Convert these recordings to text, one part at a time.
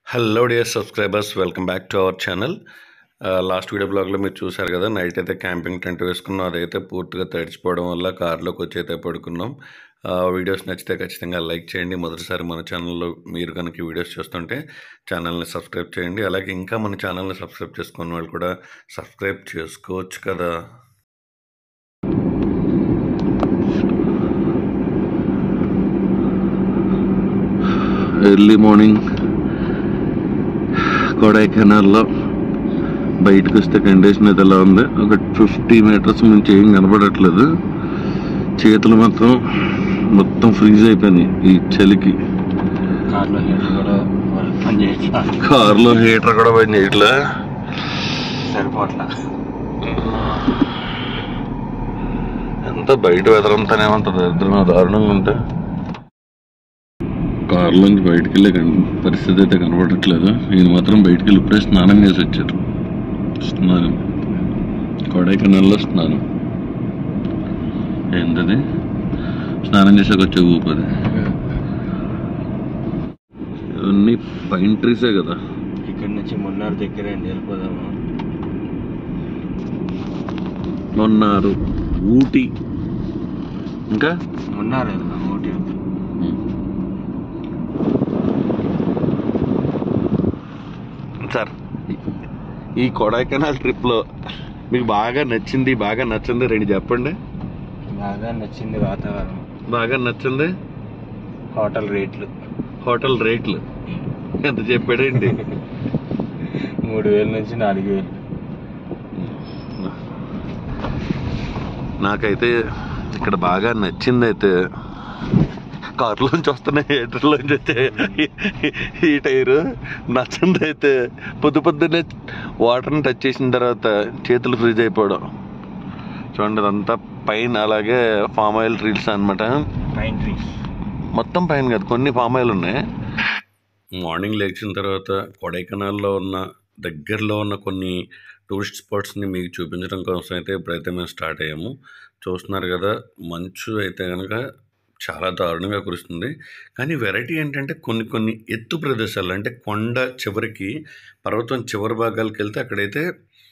Hello dear subscribers welcome back to our channel last video బ్లాగ్లో మీరు చూసారు కదా నైట్ అయితే క్యాంపింగ్ టెంట్ వేసుకున్నాం అదైతే పూర్తిగా తడిచిపోవడం వల్ల కార్లోకి వచ్చి అయితే పడుకున్నాం ఆ, వీడియోస్ నచ్చితే ఖచ్చితంగా లైక్ చేయండి మొదటిసారి మన ఛానల్లో మీరు కనుక ఈ వీడియోస్ చూస్తుంటే ఛానల్ని సబ్స్క్రైబ్ చేయండి అలాగే ఇంకా మన ఛానల్ని సబ్స్క్రైబ్ చేసుకున్న వాళ్ళు కూడా సబ్స్క్రైబ్ చేసుకోవచ్చు కదా ఎర్లీ మార్నింగ్ కొడైకెనాల్లో బయటకు వస్తే కండిషన్ అయితే ఎలా ఉంది ఒక ఫిఫ్టీ మీటర్స్ నుంచి ఏం కనపడట్లేదు చేతులు మాత్రం మొత్తం ఫ్రీజ్ అయిపోయినాయి ఈ చలికి కార్లో హీటర్ కూడా వాళ్ళు పని చేయట్లా కార్లో హీటర్ కూడా పని చేయట్లే సరిపోట్లా ఎంత బయట వెదర్ అంతానే ఉంటుంది ఇద్దరు దారుణంగా ఉంటే కారులోంచి బయటికి వెళ్ళే కన్- పరిస్థితి అయితే కనపడట్లేదు ఈయన మాత్రం బయటికి వెళ్ళి ఇప్పుడే స్నానం చేసి వచ్చారు స్నానం కొడైకెనాల్లో స్నానం ఏంటది స్నానం చేసాక వచ్చే ఊపది ఇవన్నీ పైన్ ట్రీసే కదా ఇక్కడ నుంచి మున్నార్ దగ్గర వెళ్ళిపోదాము మొన్నారు ఊటీ ఇంకా మున్నార్ వెళ్దాం ఊటీ వద్దు. సార్ ఈ కొడైకెనాల్ ట్రిప్లో మీకు బాగా నచ్చింది బాగా నచ్చింది రెండు చెప్పండి బాగా నచ్చింది వాతావరణం బాగా నచ్చింది హోటల్ రేట్లు హోటల్ రేట్లు ఎంత చెప్పాడండి మూడు వేల నుంచి నాలుగు వేలు నాకైతే ఇక్కడ బాగా నచ్చింది అయితే కారులోంచి వస్తున్న హీటర్లోంచి వచ్చే ఈ టైరు నచ్చింది అయితే పొద్దు పొద్దున్నే వాటర్ని టచ్ చేసిన తర్వాత చేతులు ఫ్రీజ్ అయిపోవడం చూడండి అదంతా పైన అలాగే ఫామ్ ఆయిల్ ట్రీల్స్ అన్నమాట పైన్ ట్రీస్ మొత్తం పైన కాదు కొన్ని ఫామ్ ఆయిల్ ఉన్నాయి మార్నింగ్ లేచిన తర్వాత కొడైకెనాల్లో ఉన్న దగ్గరలో ఉన్న కొన్ని టూరిస్ట్ స్పాట్స్ని మీకు చూపించడం కోసం అయితే ఇప్పుడైతే మేము స్టార్ట్ అయ్యాము చూస్తున్నారు కదా మంచు అయితే కనుక చాలా దారుణంగా కురుస్తుంది కానీ వెరైటీ ఏంటంటే కొన్ని కొన్ని ఎత్తు ప్రదేశాలు అంటే కొండ చివరికి పర్వతం చివరి భాగాలకు వెళ్తే అక్కడైతే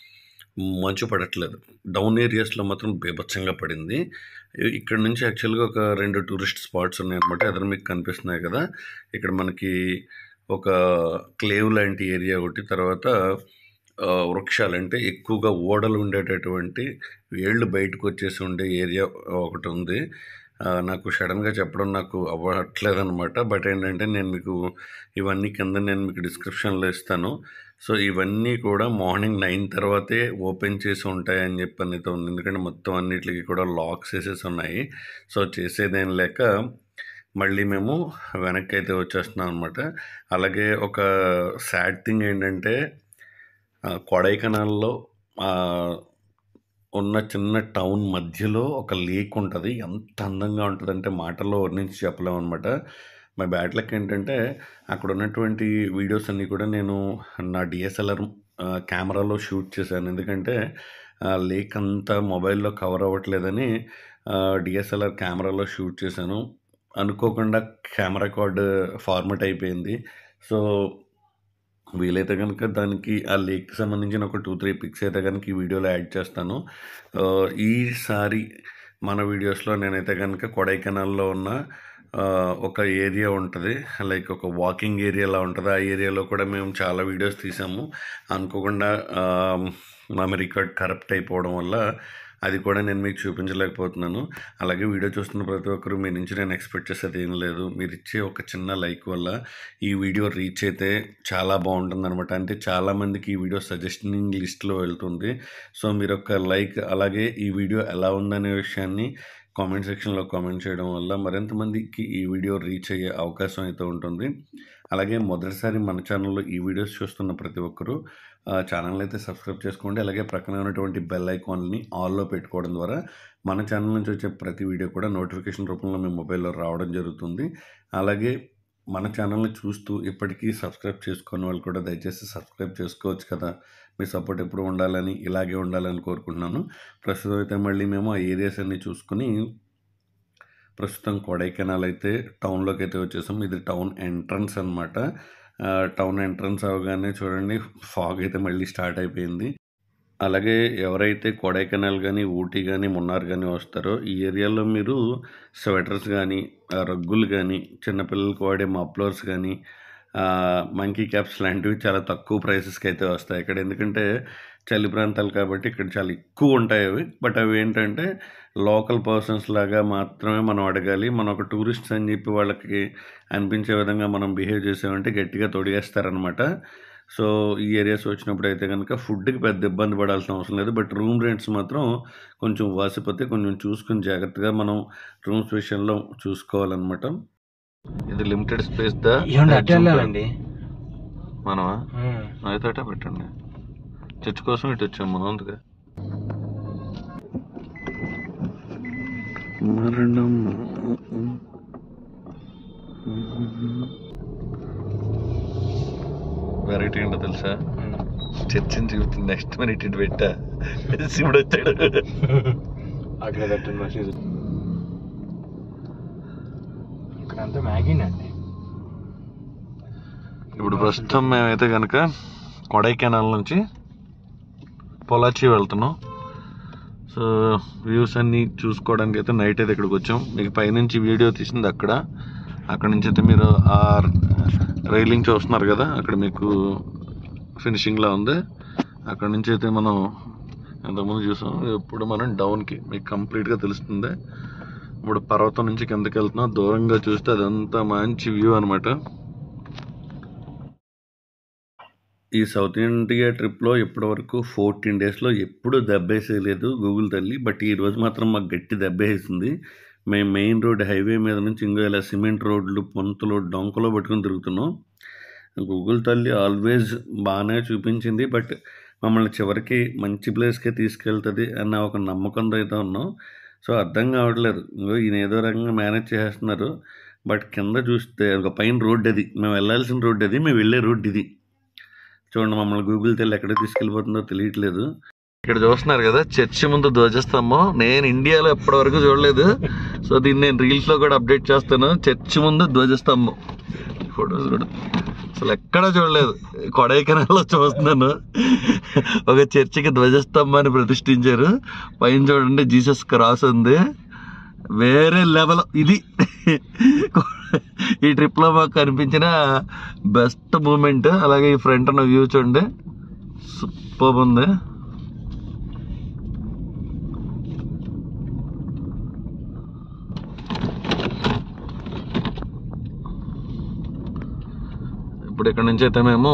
మంచు పడట్లేదు డౌన్ ఏరియాస్లో మాత్రం బీభత్సంగా పడింది ఇ- ఇక్కడ నుంచి యాక్చువల్గా ఒక రెండు టూరిస్ట్ స్పాట్స్ ఉన్నాయి అనమాట ఎదురు మీకు కనిపిస్తున్నాయి కదా ఇక్కడ మనకి ఒక క్లేవ్ లాంటి ఏరియా ఒకటి తర్వాత ఆ, వృక్షాలు అంటే ఎక్కువగా ఓడలు ఉండేటటువంటి వేళ్ళు బయటకు వచ్చేసి ఉండే ఏరియా ఒకటి ఉంది ఆ, నాకు సడన్గా చెప్పడం నాకు అవ్వట్లేదు అనమాట బట్ ఏంటంటే నేను మీకు ఇవన్నీ కింద నేను మీకు డిస్క్రిప్షన్లో ఇస్తాను సో ఇవన్నీ కూడా మార్నింగ్ నైన్ తర్వాతే ఓపెన్ చేసి ఉంటాయని చెప్పి అయితే ఉంది ఎందుకంటే మొత్తం అన్నిటికి కూడా లాక్స్ వేసేసి ఉన్నాయి సో చేసేదేం లేక మళ్ళీ మేము వెనక్కి అయితే వచ్చేస్తున్నాం అనమాట అలాగే ఒక సాడ్ థింగ్ ఏంటంటే ఆ, కొడైకెనాల్లో ఆ, ఉన్న చిన్న టౌన్ మధ్యలో ఒక లేక్ ఉంటుంది ఎంత అందంగా ఉంటుందంటే మాటల్లో వర్ణించి చెప్పలేము అనమాట మా బ్యాడ్ లక్ ఏంటంటే అక్కడ ఉన్నటువంటి వీడియోస్ అన్నీ కూడా నేను నా డిఎస్ఎల్ఆర్ కెమెరాలో షూట్ చేశాను ఎందుకంటే ఆ లేక్ అంతా మొబైల్లో కవర్ అవ్వట్లేదని డిఎస్ఎల్ఆర్ కెమెరాలో షూట్ చేశాను అనుకోకుండా కెమెరా కార్డ్ ఫార్మట్ అయిపోయింది సో వీలైతే కనుక దానికి ఆ లేక్కి సంబంధించిన ఒక టూ త్రీ పిక్స్ అయితే కనుక ఈ వీడియోలో యాడ్ చేస్తాను ఆ, ఈసారి మన వీడియోస్లో నేనైతే కనుక కొడైకెనాల్లో ఉన్న ఆ, ఒక ఏరియా ఉంటుంది లైక్ ఒక వాకింగ్ ఏరియాలా ఉంటుంది ఆ ఏరియాలో కూడా మేము చాలా వీడియోస్ తీసాము అనుకోకుండా ఆ, మా రికార్డ్ కరప్ట్ అయిపోవడం వల్ల అది కూడా నేను మీకు చూపించలేకపోతున్నాను అలాగే వీడియో చూస్తున్న ప్రతి ఒక్కరు మీ నుంచి నేను ఎక్స్పెక్ట్ చేసేది ఏం లేదు మీరు ఇచ్చే ఒక చిన్న లైక్ వల్ల ఈ వీడియో రీచ్ అయితే చాలా బాగుంటుంది అనమాట అంటే చాలామందికి ఈ వీడియో సజెషనింగ్ లిస్ట్లో వెళ్తుంది సో మీరు ఒక లైక్ అలాగే ఈ వీడియో ఎలా ఉందనే విషయాన్ని కామెంట్ సెక్షన్లో కామెంట్ చేయడం వల్ల మరింత మందికి ఈ వీడియో రీచ్ అయ్యే అవకాశం అయితే ఉంటుంది అలాగే మొదటిసారి మన ఛానల్లో ఈ వీడియోస్ చూస్తున్న ప్రతి ఒక్కరూ ఆ, ఛానల్ అయితే సబ్స్క్రైబ్ చేసుకోండి అలాగే ప్రక్కన ఉన్నటువంటి బెల్ ఐకాన్ని ఆల్లో పెట్టుకోవడం ద్వారా మన ఛానల్ నుంచి వచ్చే ప్రతి వీడియో కూడా నోటిఫికేషన్ రూపంలో మీ మొబైల్లో రావడం జరుగుతుంది అలాగే మన ఛానల్ని చూస్తూ ఇప్పటికీ సబ్స్క్రైబ్ చేసుకున్న వాళ్ళు కూడా దయచేసి సబ్స్క్రైబ్ చేసుకోవచ్చు కదా మీ సపోర్ట్ ఎప్పుడు ఉండాలని ఇలాగే ఉండాలని కోరుకుంటున్నాను ప్రస్తుతం అయితే మళ్ళీ మేము ఆ ఏరియాస్ అన్నీ చూసుకుని ప్రస్తుతం కొడైకెనాల్ అయితే టౌన్లోకి అయితే వచ్చేసాం ఇది టౌన్ ఎంట్రన్స్ అనమాట టౌన్ ఎంట్రన్స్ అవగానే చూడండి ఫాగ్ అయితే మళ్ళీ స్టార్ట్ అయిపోయింది అలాగే ఎవరైతే కొడైకెనాల్ కానీ ఊటీ కానీ మున్నార్ కానీ వస్తారో ఈ ఏరియాలో మీరు స్వెటర్స్ కానీ రగ్గులు కానీ చిన్నపిల్లలకు వాడే మఫ్లర్స్ కానీ మంకీ క్యాప్స్ లాంటివి చాలా తక్కువ ప్రైసెస్కి అయితే వస్తాయి ఇక్కడ ఎందుకంటే చలి ప్రాంతాలు కాబట్టి ఇక్కడ చాలా ఎక్కువ ఉంటాయి అవి బట్ అవి ఏంటంటే లోకల్ పర్సన్స్ లాగా మాత్రమే మనం అడగాలి మనం ఒక టూరిస్ట్స్ అని చెప్పి వాళ్ళకి అనిపించే విధంగా మనం బిహేవ్ చేసామంటే గట్టిగా తొడిగేస్తారనమాట సో ఈ ఏరియాస్ వచ్చినప్పుడు అయితే కనుక ఫుడ్కి పెద్ద ఇబ్బంది పడాల్సిన అవసరం లేదు బట్ రూమ్ రెంట్స్ మాత్రం కొంచెం వాసిపోతే కొంచెం చూసుకుని జాగ్రత్తగా మనం రూమ్స్ విషయంలో చూసుకోవాలన్నమాట ఇది లిమిటెడ్ స్పేస్ దా ఏమండి అట్టే వెళ్ళాలండి మనమా అయితే అట్టే పెట్టండి చర్చ్ కోసం ఇటు వచ్చాం మనం అందుకే మరణం వెరైటీ ఏంటో తెలుసా చర్చిని చూపుతుంది నెక్స్ట్ మినిట్ ఇటు పెట్టా శివుడు వచ్చాడు అక్కడ కట్టిన మసీదు ఇక్కడ అంతా మ్యాగీనండి ఇప్పుడు ప్రస్తుతం మేమైతే కనుక కొడైకెనాల్ నుంచి పొలాచి వెళ్తున్నాం సో వ్యూస్ అన్ని చూసుకోవడానికి అయితే నైట్ అయితే ఇక్కడికి వచ్చాం మీకు పైనుంచి వీడియో తీసింది అక్కడ అక్కడ నుంచి అయితే మీరు ఆ రైలింగ్ చూస్తున్నారు కదా అక్కడ మీకు ఫినిషింగ్లా ఉంది అక్కడ నుంచి అయితే మనం ఇంతకుముందు చూసాం ఇప్పుడు మనం డౌన్కి మీకు కంప్లీట్గా తెలుస్తుంది ఇప్పుడు పర్వతం నుంచి కిందకి వెళ్తున్నాం దూరంగా చూస్తే అదంతా మంచి వ్యూ అనమాట ఈ సౌత్ ఇండియా ట్రిప్లో ఇప్పటివరకు ఫోర్టీన్ డేస్లో ఎప్పుడు దెబ్బేసేయలేదు గూగుల్ తల్లి బట్ ఈ రోజు మాత్రం మాకు గట్టి దెబ్బేసింది మేము మెయిన్ రోడ్ హైవే మీద నుంచి ఇంకో ఇలా సిమెంట్ రోడ్లు పొంతులు డొంకలో పట్టుకుని తిరుగుతున్నాం గూగుల్ తల్లి ఆల్వేస్ బాగానే చూపించింది బట్ మమ్మల్ని చివరికి మంచి ప్లేస్కే తీసుకెళ్తుంది అన్న ఒక నమ్మకంతో అయితే ఉన్నాం సో అర్థం కావట్లేదు ఇంకో ఈయన ఏదో రకంగా మేనేజ్ చేస్తున్నారు బట్ కింద చూస్తే ఒక పైన రోడ్ అది మేము వెళ్ళాల్సిన రోడ్ అది మేము వెళ్ళే రోడ్ ఇది చూడండి మమ్మల్ని గూగుల్ తెల్లి ఎక్కడ తీసుకెళ్ళిపోతుందో తెలియట్లేదు ఇక్కడ చూస్తున్నారు కదా చర్చి ముందు ధ్వజస్తంభం నేను ఇండియాలో ఎప్పటి వరకు చూడలేదు సో దీన్ని నేను రీల్స్ లో కూడా అప్డేట్ చేస్తాను చర్చి ముందు ధ్వజస్తంభం ఫొటోస్ కూడా అసలు ఎక్కడా చూడలేదు కొడైకెనాల్లో చూస్తున్నాను ఒక చర్చికి ధ్వజస్తంభాన్ని ప్రతిష్ఠించారు పైన చూడండి జీసస్ క్రాస్ ఉంది వేరే లెవెల్ ఇది ఈ ట్రిప్ లో మాకు కనిపించిన బెస్ట్ మూమెంట్ అలాగే ఈ ఫ్రంట్ ఉన్న వ్యూ చూడండి సూపర్ ఉంది ఇప్పుడు ఇక్కడ నుంచి అయితే మేము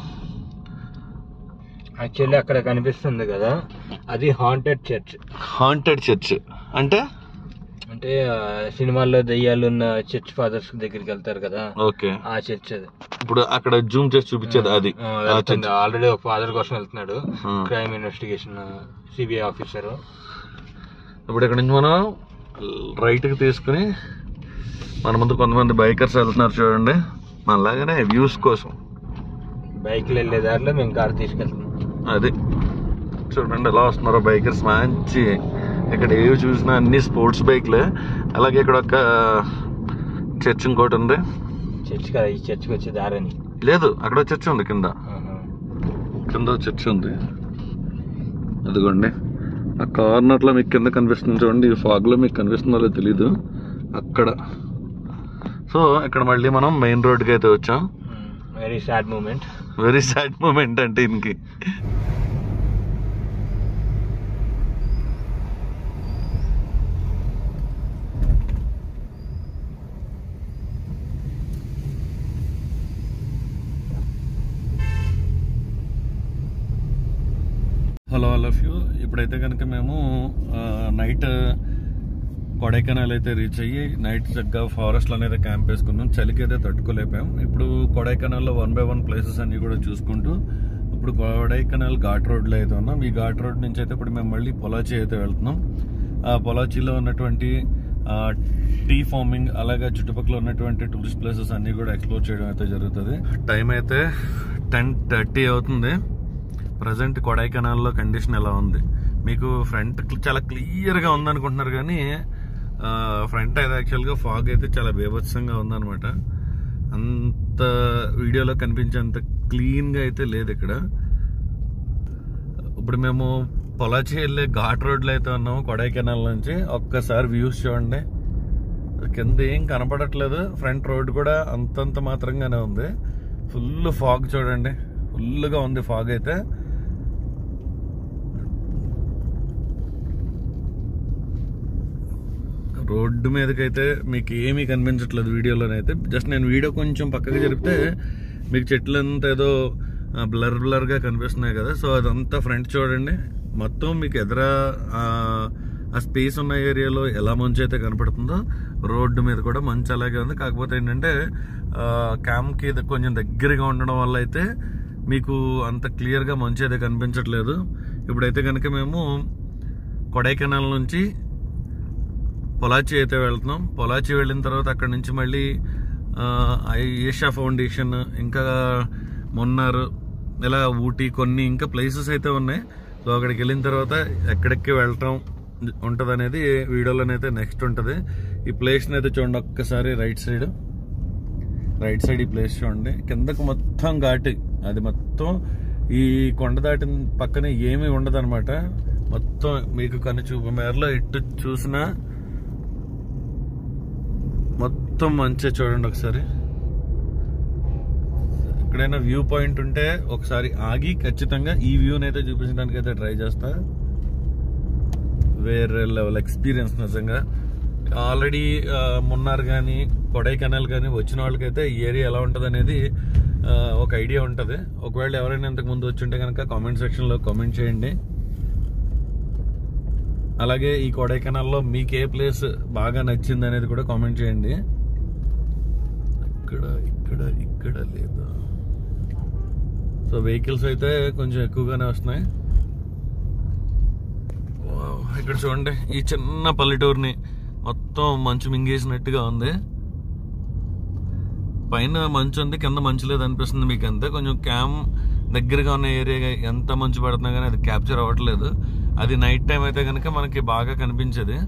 యాక్చువల్లీ అక్కడ కనిపిస్తుంది కదా అది హాంటెడ్ చర్చ్ హాంటెడ్ చర్చ్ అంటే అంటే ఆ, సినిమాల్లో దెయ్యాలు ఉన్న చర్చ్ ఫాదర్స్ దగ్గరికి వెళ్తారు కదా ఓకే ఆ చర్చ్ అది ఇప్పుడు అక్కడ జూమ్ చేసి చూపించేది అది ఆ, ఆ వెళ్తుంది చర్చ్ ఆల్రెడీ ఒక ఫాదర్ కోసం వెళ్తున్నాడు ఆ. క్రైమ్ ఇన్వెస్టిగేషన్ సిబిఐ ఆఫీసర్ ఇప్పుడు ఇక్కడ నుంచి మనం రైట్కి తీసుకుని మన ముందు కొంతమంది బైకర్స్ వెళ్తున్నారు చూడండి మనలాగానే వ్యూస్ కోసం బైక్ వెళ్ళే దారిలో మేము కార్ తీసుకెళ్తున్నాం అది చూడండి ఎలా వస్తున్నారో బైకర్స్ మంచి ఇక్కడ ఏవి చూసినా అన్ని స్పోర్ట్స్ బైక్లే అలాగే ఇక్కడ ఒక చర్చ్ ఇంకోటి ఉంది చర్చ్ కదా ఈ చర్చ్కి వచ్చే దారని లేదు అక్కడ చర్చ్ ఉంది కింద కింద చర్చ్ ఉంది అదిగోండి ఆ కార్నర్లో మీకు కింద కనిపిస్తుంది చూడండి ఈ ఫాగ్లో మీకు కనిపిస్తుందో లేదో తెలీదు అక్కడ సో ఇక్కడ మళ్ళీ మనం మెయిన్ రోడ్కి అయితే వచ్చాం very sad moment very sad moment అంటే ఇంకి హలో ఆల్ ఆఫ్ యూ ఇప్పుడైతే కనుక మేము నైట్ కొడైకెనాల్ అయితే రీచ్ అయ్యి నైట్ చక్కగా ఫారెస్ట్ అనేది క్యాంప్ వేసుకున్నాం చలికి అయితే తట్టుకోలేపాం ఇప్పుడు కొడైకెనాల్లో వన్ బై వన్ ప్లేసెస్ అన్ని కూడా చూసుకుంటూ ఇప్పుడు కొడైకెనాల్ ఘాట్ రోడ్లో అయితే ఉన్నాం ఈ ఘాట్ రోడ్ నుంచి అయితే ఇప్పుడు మేము మళ్ళీ పొలాచి అయితే వెళ్తున్నాం ఆ పొలాచిలో ఉన్నటువంటి టీ ఫార్మింగ్ అలాగే చుట్టుపక్కల ఉన్నటువంటి టూరిస్ట్ ప్లేసెస్ అన్ని కూడా ఎక్స్ప్లోర్ చేయడం అయితే జరుగుతుంది టైం అయితే టెన్ థర్టీ అవుతుంది ప్రజెంట్ కొడైకెనాల్లో కండిషన్ ఎలా ఉంది మీకు ఫ్రంట్ చాలా క్లియర్గా ఉందనుకుంటున్నారు కానీ ఫ్రంట్ అయితే యాక్చువల్గా ఫాగ్ అయితే చాలా బీభత్సంగా ఉందన్నమాట అంత అంత వీడియోలో కనిపించేంత క్లీన్గా అయితే లేదు ఇక్కడ ఇప్పుడు మేము పొలాచి వెళ్ళే ఘాట్ రోడ్లో అయితే ఉన్నాము కొడైకెనాల్ నుంచి ఒక్కసారి వ్యూస్ చూడండి కింద ఏం కనపడట్లేదు ఫ్రంట్ రోడ్ కూడా అంతంత మాత్రంగానే ఉంది ఫుల్ ఫాగ్ చూడండి ఫుల్గా ఉంది ఫాగ్ అయితే రోడ్డు మీదకైతే మీకు ఏమీ కనిపించట్లేదు వీడియోలోనైతే జస్ట్ నేను వీడియో కొంచెం పక్కకి జరిపితే మీకు చెట్లు అంతా ఏదో బ్లర్ బ్లర్గా కనిపిస్తున్నాయి కదా సో అదంతా ఫ్రంట్ చూడండి మొత్తం మీకు ఎదుర ఆ, ఆ స్పేస్ ఉన్న ఏరియాలో ఎలా మంచు అయితే కనపడుతుందో రోడ్డు మీద కూడా మంచు అలాగే ఉంది కాకపోతే ఏంటంటే క్యాంప్కి కొంచెం దగ్గరగా ఉండడం వల్ల అయితే మీకు అంత క్లియర్గా మంచు అయితే కనిపించట్లేదు ఇప్పుడైతే కనుక మేము కొడైకెనాల్ నుంచి పొలాచి అయితే వెళ్తున్నాం పొలాచి వెళ్ళిన తర్వాత అక్కడ నుంచి మళ్ళీ ఆ, ఏషియా ఫౌండేషన్ ఇంకా మొన్నారు ఇలా ఊటీ కొన్ని ఇంకా ప్లేసెస్ అయితే ఉన్నాయి సో అక్కడికి వెళ్ళిన తర్వాత ఎక్కడికి వెళ్ళటం ఉంటుంది అనేది వీడియోలోనైతే నెక్స్ట్ ఉంటుంది ఈ ప్లేస్ని అయితే చూడండి ఒక్కసారి రైట్ సైడ్ రైట్ సైడ్ ఈ ప్లేస్ చూడండి కిందకు మొత్తం ఘాటి అది మొత్తం ఈ కొండ దాటిన పక్కనే ఏమీ ఉండదు మొత్తం మీకు కను చూపు మేరలో ఎటు చూసినా మొత్తం మంచిగా చూడండి ఒకసారి ఎక్కడైనా వ్యూ పాయింట్ ఉంటే ఒకసారి ఆగి ఖచ్చితంగా ఈ వ్యూని అయితే చూపించడానికి అయితే ట్రై చేస్తా వేరే లెవెల్ ఎక్స్పీరియన్స్ నిజంగా ఆల్రెడీ మున్నార్ కానీ కొడైకెనాల్ కానీ వచ్చిన వాళ్ళకైతే ఈ ఏరియా ఎలా ఉంటుంది అనేది ఆ, ఒక ఐడియా ఉంటుంది ఒకవేళ ఎవరైనా ఇంతకు ముందు వచ్చి ఉంటే కనుక కామెంట్ సెక్షన్లో కామెంట్ చేయండి అలాగే ఈ కొడైకెనాల్లో మీకు ఏ ప్లేస్ బాగా నచ్చింది అనేది కూడా కామెంట్ చేయండి ఇక్కడ ఇక్కడ ఇక్కడ లేదా సో వెహికల్స్ అయితే కొంచెం ఎక్కువగానే వస్తున్నాయి వావ్, ఇక్కడ చూడండి ఈ చిన్న పల్లెటూరుని మొత్తం మంచు మింగేసినట్టుగా ఉంది పైన మంచు ఉంది కింద మంచు లేదు అనిపిస్తుంది మీకు అంతే కొంచెం క్యామ్ దగ్గరగా ఉన్న ఏరియా ఎంత మంచు పడుతున్నా కానీ అది క్యాప్చర్ అవ్వట్లేదు అది నైట్ టైం అయితే కనుక మనకి బాగా కనిపించేది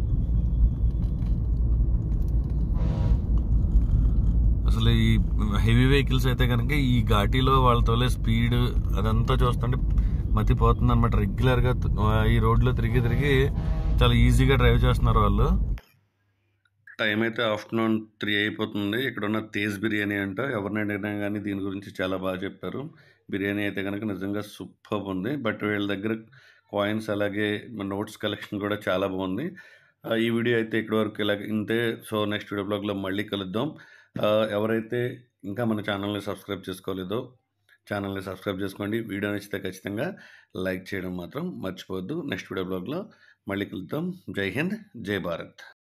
అసలు ఈ హెవీ వెహికల్స్ అయితే కనుక ఈ ఘాటీలో వాళ్ళ తోలే స్పీడ్ అదంతా చూస్తుంటే మతిపోతుంది అనమాట రెగ్యులర్గా ఈ రోడ్లో తిరిగి తిరిగి చాలా ఈజీగా డ్రైవ్ చేస్తున్నారు వాళ్ళు టైం అయితే ఆఫ్టర్నూన్ త్రీ అయిపోతుంది ఇక్కడ ఉన్న తేజ్ బిర్యానీ అంట ఎవరిని అడిగినా కానీ దీని గురించి చాలా బాగా చెప్పారు బిర్యానీ అయితే కనుక నిజంగా సూపర్ ఉంది బట్ వీళ్ళ దగ్గర కాయిన్స్ అలాగే నోట్స్ కలెక్షన్ కూడా చాలా బాగుంది ఆ, ఈ వీడియో అయితే ఇక్కడి వరకు ఇలాగ ఇంతే సో నెక్స్ట్ వీడియో బ్లాగ్లో మళ్ళీ కలుద్దాం ఆ, ఎవరైతే ఇంకా మన ఛానల్ని సబ్స్క్రైబ్ చేసుకోలేదో ఛానల్ని సబ్స్క్రైబ్ చేసుకోండి వీడియో నచ్చితే ఖచ్చితంగా లైక్ చేయడం మాత్రం మర్చిపోవద్దు నెక్స్ట్ వీడియో బ్లాగ్లో మళ్ళీ కలుద్దాం జై హింద్ జై భారత్